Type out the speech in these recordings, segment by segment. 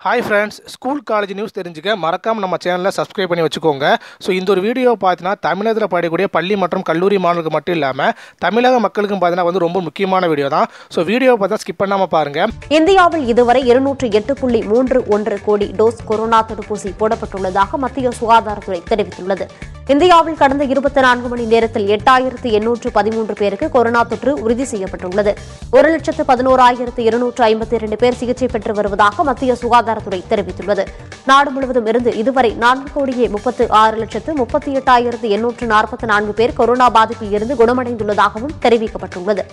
hi friends school college news தெரிஞ்சுக்க மறக்காம நம்ம சேனலை சப்ஸ்கிரைப் பண்ணி வச்சுக்கோங்க ஸோ இந்த ஒரு வீடியோ பார்த்தீங்கன்னா தமிழகத்தில் படிக்கக்கூடிய பள்ளி மற்றும் கல்லூரி மாணவர்களுக்கு மட்டும் இல்லாமல் தமிழக மக்களுக்கும் பார்த்தீங்கன்னா வந்து ரொம்ப முக்கியமான வீடியோ தான் ஸோ வீடியோ பார்த்தா ஸ்கிப் பண்ணாமல் பாருங்கள் இந்தியாவில் இதுவரை இருநூற்று எட்டு புள்ளி மூன்று ஒன்று கோடி டோஸ் கொரோனா தடுப்பூசி போடப்பட்டுள்ளதாக மத்திய சுகாதாரத்துறை தெரிவித்துள்ளது இந்தியாவில் கடந்த இருபத்தி நான்கு மணி நேரத்தில் எட்டாயிரத்து எண்ணூற்று பதிமூன்று பேருக்கு கொரோனா தொற்று உறுதி செய்யப்பட்டுள்ளது ஒரு லட்சத்து பதினோராயிரத்து இருநூற்று ஐம்பத்தி இரண்டு பேர் சிகிச்சை பெற்று வருவதாக மத்திய சுகாதாரத்துறை தெரிவித்துள்ளது நாடு முழுவதும் இருந்து இதுவரை நான்கு கோடியே முப்பத்து ஆறு லட்சத்து முப்பத்தி எட்டாயிரத்து எண்ணூற்று நாற்பத்தி நான்கு பேர் கொரோனா பாதிப்பில் இருந்து குணமடைந்துள்ளதாகவும் தெரிவிக்கப்பட்டுள்ளது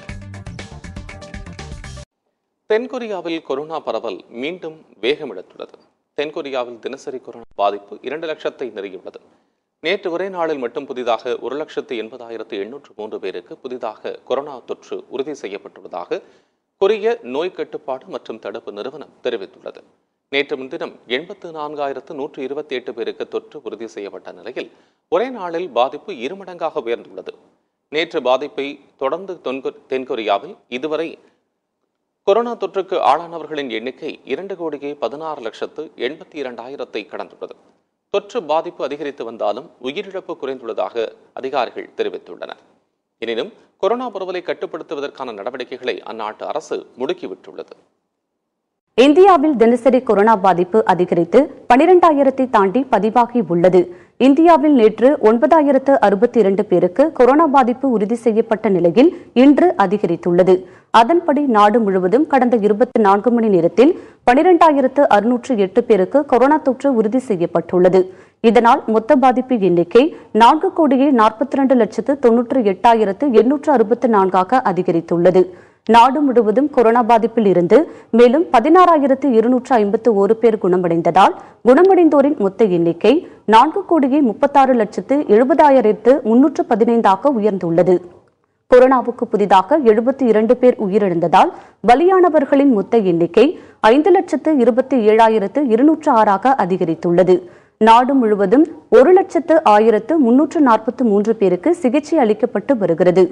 தென்கொரியாவில் கொரோனா பரவல் மீண்டும் வேகமெடுத்துள்ளது தென்கொரியாவில் தினசரி கொரோனா பாதிப்பு இரண்டு லட்சத்தை நெருங்கியுள்ளது நேற்று ஒரே நாளில் மட்டும் புதிதாக ஒரு லட்சத்து எண்பதாயிரத்து எண்ணூற்று மூன்று பேருக்கு புதிதாக கொரோனா தொற்று உறுதி செய்யப்பட்டுள்ளதாக கொரிய நோய் கட்டுப்பாடு மற்றும் தடுப்பு நிறுவனம் தெரிவித்துள்ளது நேற்று முன்தினம் எண்பத்து நான்காயிரத்து நூற்று இருபத்தி எட்டு பேருக்கு தொற்று உறுதி செய்யப்பட்ட நிலையில் ஒரே நாளில் பாதிப்பு இருமடங்காக உயர்ந்துள்ளது நேற்று பாதிப்பை தொடர்ந்து தென்கொ- தென்கொரியாவில் இதுவரை கொரோனா தொற்றுக்கு ஆளானவர்களின் எண்ணிக்கை இரண்டு கோடியே பதினாறு லட்சத்து எண்பத்தி இரண்டாயிரத்தை கடந்துள்ளது தொற்று பாதிப்பு அதிகரித்து வந்தாலும் உயிரிழப்பு குறைந்துள்ளதாக அதிகாரிகள் தெரிவித்துள்ளனர் எனினும் கொரோனா பரவலை கட்டுப்படுத்துவதற்கான நடவடிக்கைகளை அந்நாட்டு அரசு முடுக்கிவிட்டுள்ளது இந்தியாவில் தினசரி கொரோனா பாதிப்பு அதிகரித்து பனிரெண்டாயிரத்தை தாண்டி பதிவாகி உள்ளது இந்தியாவில் நேற்று ஒன்பதாயிரத்து அறுபத்தி இரண்டு பேருக்கு கொரோனா பாதிப்பு உறுதி செய்யப்பட்ட நிலையில் இன்று அதிகரித்துள்ளது அதன்படி நாடு முழுவதும் கடந்த இருபத்தி நான்கு மணி நேரத்தில் பனிரெண்டாயிரத்து அறுநூற்று எட்டு பேருக்கு கொரோனா தொற்று உறுதி செய்யப்பட்டுள்ளது இதனால் மொத்த பாதிப்பு எண்ணிக்கை நான்கு கோடியே நாற்பத்தி இரண்டு லட்சத்து தொன்னூற்று எட்டாயிரத்து எண்ணூற்று அறுபத்தி நான்காக அதிகரித்துள்ளது நாடு முழுவதும் கொரோனா பாதிப்பில் இருந்து மேலும் பதினாறாயிரத்து இருநூற்று ஐம்பத்து ஒரு பேர் குணமடைந்ததால் குணமடைந்தோரின் மொத்த எண்ணிக்கை நான்கு கோடியே முப்பத்தாறு லட்சத்து எழுபதாயிரத்து முன்னூற்று பதினைந்தாக உயர்ந்துள்ளது கொரோனாவுக்கு புதிதாக எழுபத்தி இரண்டு பேர் உயிரிழந்ததால் பலியானவர்களின் மொத்த எண்ணிக்கை ஐந்து லட்சத்து இருபத்தி ஏழாயிரத்து இருநூற்று ஆறாக அதிகரித்துள்ளது நாடு முழுவதும் ஒரு லட்சத்து ஆயிரத்து முன்னூற்று நாற்பத்து மூன்று பேருக்கு சிகிச்சை அளிக்கப்பட்டு வருகிறது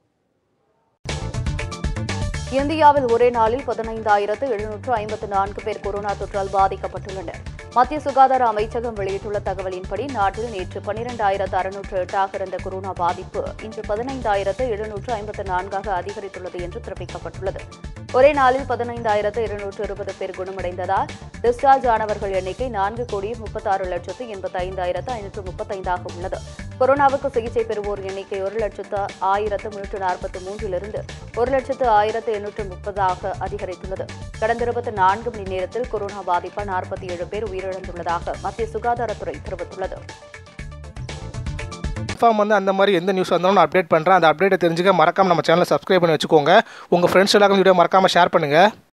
இந்தியாவில் ஒரே நாளில் பதினைந்தாயிரத்து எழுநூற்று ஐம்பத்து நான்கு பேர் கொரோனா தொற்றால் பாதிக்கப்பட்டுள்ளனர் மத்திய சுகாதார அமைச்சகம் வெளியிட்டுள்ள தகவலின்படி நாட்டில் நேற்று பனிரெண்டாயிரத்து அறுநூற்று எட்டாக இருந்த கொரோனா பாதிப்பு இன்று பதினைந்தாயிரத்து எழுநூற்று ஐம்பத்து நான்காக அதிகரித்துள்ளது என்று தெரிவிக்கப்பட்டுள்ளது ஒரே நாளில் பதினைந்தாயிரத்து இருநூற்று இருபது பேர் குணமடைந்ததால் டிஸ்சார்ஜ் ஆனவர்கள் எண்ணிக்கை நான்கு கோடி முப்பத்தாறு லட்சத்து எண்பத்தி ஐந்தாயிரத்து ஐநூற்று முப்பத்தைந்தாக உள்ளது கொரோனாவுக்கு சிகிச்சை பெறுவோர் எண்ணிக்கை ஒரு லட்சத்து ஆயிரத்து முன்னூற்று நாற்பத்தி மூன்றிலிருந்து ஒரு லட்சத்து ஆயிரத்து எண்ணூற்று முப்பதாக அதிகரித்துள்ளது கடந்த இருபத்தி நான்கு மணி நேரத்தில் கொரோனா பாதிப்பால் நாற்பத்தி ஏழு பேர் உயிரிழந்துள்ளதாக மத்திய சுகாதாரத்துறை தெரிவித்துள்ளது கன்ஃபார்ம் வந்து அந்த மாதிரி எந்த நியூஸ் வந்தாலும் நான் அப்டேட் பண்ணுறேன் அந்த அப்டேட்டை தெரிஞ்சுக்க மறக்காம நம்ம சேனலை சப்ஸ்கிரைப் பண்ணி வச்சுக்கோங்க உங்கள் ஃப்ரெண்ட்ஸ் எல்லாருக்கும் வீடியோ மறக்காமல் ஷேர் பண்ணுங்கள்